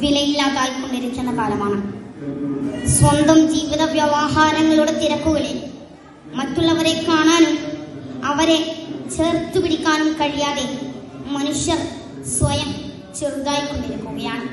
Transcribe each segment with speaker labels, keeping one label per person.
Speaker 1: വിലയില്ലാതായിക്കൊണ്ടിരിക്കുന്ന കാലമാണ് സ്വന്തം ജീവിത വ്യവഹാരങ്ങളുടെ തിരക്കുകളിൽ മറ്റുള്ളവരെ കാണാനും അവരെ ചേർത്തു പിടിക്കാനും കഴിയാതെ മനുഷ്യർ സ്വയം ചെറുതായിക്കൊണ്ടിരിക്കുകയാണ്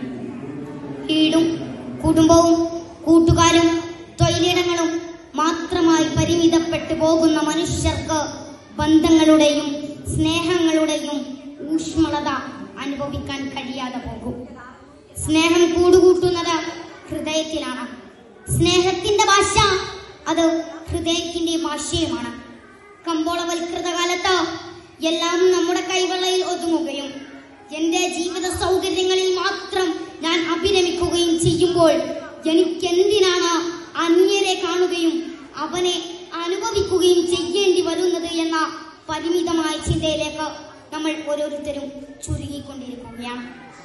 Speaker 1: വീടും കുടുംബവും കൂട്ടുകാരും തൊഴിലിടങ്ങളും മാത്രമായി പരിമിതപ്പെട്ടു പോകുന്ന മനുഷ്യർക്ക് ബന്ധങ്ങളുടെയും സ്നേഹങ്ങളുടെയും ഊഷ്മളത അനുഭവിക്കാൻ കഴിയാതെ പോകും സ്നേഹം കൂടുകൂട്ടുന്നത് ഹൃദയത്തിലാണ് സ്നേഹത്തിന്റെ ഭാഷ അത് ഹൃദയത്തിന്റെ ഭാഷയുമാണ് കമ്പോളവൽകൃത കാലത്ത് എല്ലാം നമ്മുടെ കൈവെള്ളയിൽ ഒതുങ്ങുകയും എന്റെ ജീവിത സൗകര്യങ്ങളിൽ മാത്രം ഞാൻ അഭിരമിക്കുകയും ചെയ്യുമ്പോൾ എനിക്കെന്തിനാണ് അന്യരെ കാണുകയും അവനെ അനുഭവിക്കുകയും ചെയ്യേണ്ടി വരുന്നത് എന്ന പരിമിതമായ ചിന്തയിലേക്ക് നമ്മൾ ഓരോരുത്തരും ചുരുങ്ങിക്കൊണ്ടിരിക്കുകയാണ്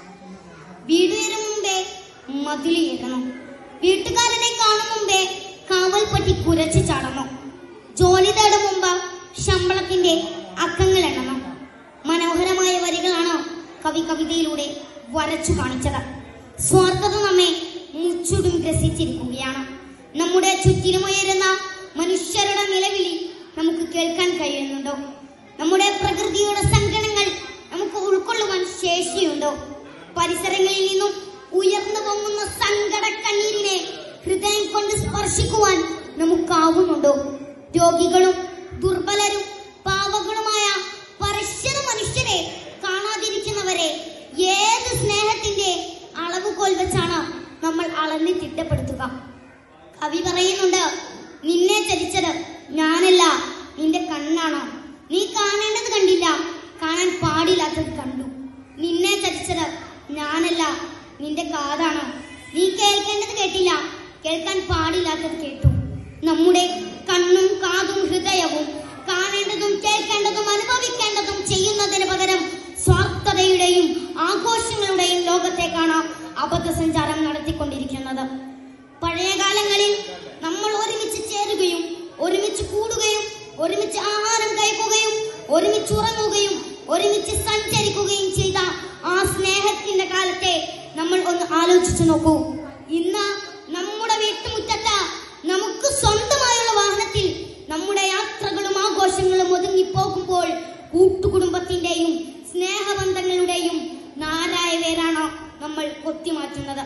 Speaker 1: വീടുയരും മുമ്പേ മതിലുയരണം വീട്ടുകാരനെ കാണും മുമ്പേ കാവൽപ്പട്ടി കുരച്ചു ചാടണം ജോലി തേടും മുമ്പ് ശമ്പളത്തിന്റെ അക്കങ്ങൾ എണ്ണണം മനോഹരമായ വരികളാണ് കവി കവിതയിലൂടെ വരച്ചു കാണിച്ചത് സ്വാർത്ഥത നമ്മെ മുച്ചുടും ഗ്രസിച്ചിരിക്കുകയാണ് നമ്മുടെ ചുറ്റിലുമുയരുന്ന മനുഷ്യരുടെ നിലവിളി നമുക്ക് കേൾക്കാൻ കഴിയുന്നുണ്ടോ നമ്മുടെ പ്രകൃതിയുടെ സങ്കടങ്ങൾ നമുക്ക് ഉൾക്കൊള്ളുവാൻ ശേഷിയുണ്ടോ പരിസരങ്ങളിൽ നിന്നും ഉയർന്നു പൊങ്ങുന്ന സങ്കട കണ്ണീരിനെ ഹൃദയം കൊണ്ട് സ്പർശിക്കുവാൻ നമുക്കാവുന്നുണ്ടോ രോഗികളും ദുർബലരും പാവകളുമായ പരശ്വര മനുഷ്യരെ കാണാതിരിക്കുന്നവരെ ഏത് സ്നേഹത്തിന്റെ അളവുകോൽ വെച്ചാണ് നമ്മൾ അളന്ന് തിട്ടപ്പെടുത്തുക കവി പറയുന്നുണ്ട് നിന്നെ ചതിച്ചത് ഞാനല്ല നിന്റെ കണ്ണാണ് നീ കാണേണ്ടത് കണ്ടില്ല കാണാൻ പാടില്ലാത്തത് കണ്ടു നിന്നെ ചതിച്ചത് ഞാനല്ല നിന്റെ കാതാണ് നീ കേൾക്കേണ്ടത് കേട്ടില്ല കേൾക്കാൻ പാടില്ലാത്തത് കേട്ടു നമ്മുടെ കണ്ണും കാതും ഹൃദയവും കാണേണ്ടതും കേൾക്കേണ്ടതും അനുഭവിക്കേണ്ടതും ചെയ്യുന്നതിന് പകരം സ്വാർത്ഥതയുടെയും ആഘോഷങ്ങളുടെയും ലോകത്തേക്കാണ് അബദ്ധസഞ്ചാരം നടത്തിക്കൊണ്ടിരിക്കുന്നത് പഴയ കാലങ്ങളിൽ നമ്മൾ ഒരുമിച്ച് ചേരുകയും ഒരുമിച്ച് കൂടുകയും ഒരുമിച്ച് ആഹാരം കഴിക്കുകയും ഒരുമിച്ച് ഉറങ്ങുകയും ഒരുമിച്ച് സഞ്ചരിക്കുകയും ചെയ്ത ആ സ്നേഹത്തിന്റെ കാലത്തെ നമ്മൾ ഒന്ന് ആലോചിച്ചു നോക്കൂ ഇന്ന് നമ്മുടെ വീട്ടുമുറ്റത്ത് നമുക്ക് സ്വന്തമായുള്ള വാഹനത്തിൽ നമ്മുടെ യാത്രകളും ആഘോഷങ്ങളും ഒതുങ്ങിപ്പോകുമ്പോൾ കൂട്ടുകുടുംബത്തിന്റെയും സ്നേഹബന്ധങ്ങളുടെയും നാരായ വേരാണ് നമ്മൾ കൊത്തിമാറ്റുന്നത്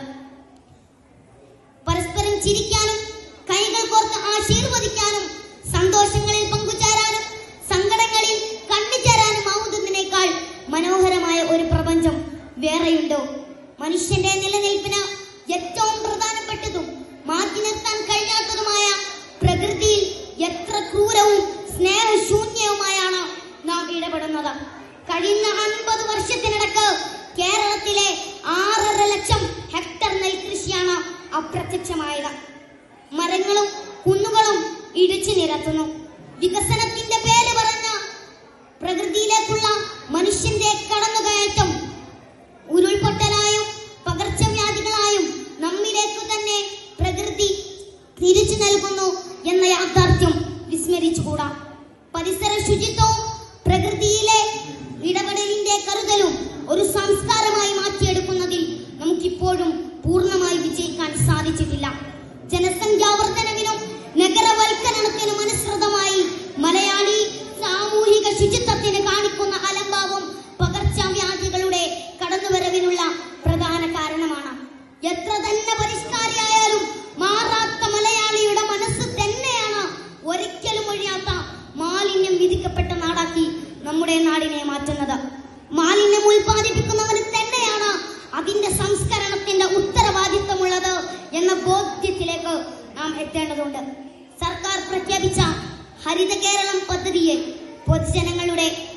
Speaker 1: പരസ്പരം ചിരിക്കാനും കൈകൾ കോർത്ത് ആശീർവദിക്കാനും സന്തോഷങ്ങളിൽ പങ്കുചേരാനും സങ്കടങ്ങളിൽ കണ്ണുചേരാനും ആവുന്നതിനേക്കാൾ മനോഹരമായ ഒരു പ്രപഞ്ചം വേറെയുണ്ടോ മനുഷ്യന്റെ നിലനിൽപ്പിന് ഏറ്റവും പ്രധാനപ്പെട്ടതും മാറ്റി നിർത്താൻ കഴിയാത്തതുമായ പ്രകൃതിയിൽ എത്ര ക്രൂരവും സ്നേഹശൂന്യവുമായാണ് നാം ഇടപെടുന്നത് കഴിഞ്ഞ അൻപത് വർഷത്തിനിടക്ക് കേരളത്തിലെ ആറര ലക്ഷം ഹെക്ടർ നെൽകൃഷിയാണ് അപ്രത്യക്ഷമായത് മരങ്ങളും കുന്നുകളും ഇടിച്ചു നിരത്തുന്നു വികസനത്തിന്റെ പേര് പറഞ്ഞ പ്രകൃതിയിലേക്കുള്ള മനുഷ്യന്റെ കടന്നുകയറ്റം ഉരുൾപൊട്ടലായും പകർച്ചവ്യാധികളായും നമ്മിലേക്ക് തന്നെ പ്രകൃതി തിരിച്ചു നൽകുന്നു എന്ന യാഥാർത്ഥ്യം വിസ്മരിച്ചുകൂടാ പരിസര ശുചിത്വവും പ്രകൃതിയിലെ ഇടപെടലിന്റെ കരുതലും ഒരു സംസ്കാരമായി മാറ്റിയെടുക്കുന്നതിൽ നമുക്കിപ്പോഴും പൂർണ്ണമായി വിജയിക്കാൻ സാധിച്ചിട്ടില്ല ജനസംഖ്യാവർദ്ധനവിനും നഗരവൽക്കരണത്തിനും അനുസൃതമായി മലയാളി സാമൂഹിക ശുചിത്വത്തിന് കാണിക്കുന്ന അലംഭാവം പകർച്ചവ്യാധികളുടെ കടന്നുവരവിനുള്ള പ്രധാന കാരണമാണ് എത്ര തന്നെ പരിഷ്കാരിയായാലും മാറാത്ത മലയാളിയുടെ മനസ്സ് തന്നെയാണ് ഒരിക്കലും ഒഴിയാത്ത മാലിന്യം വിധിക്കപ്പെട്ട നാടാക്കി നമ്മുടെ നാടിനെ മാറ്റുന്നത് മാലിന്യം ഉൽപ്പാദിപ്പിക്കുന്നവന് തന്നെയാണ് അതിന്റെ സംസ്കരണത്തിന്റെ ഉത്തരവാദിത്തമുള്ളത് എന്ന ബോധ്യത്തിലേക്ക് നാം എത്തേണ്ടതുണ്ട് സർക്കാർ പ്രഖ്യാപിച്ച ഹരിത കേരളം പദ്ധതിയെ പൊതുജനങ്ങളുടെ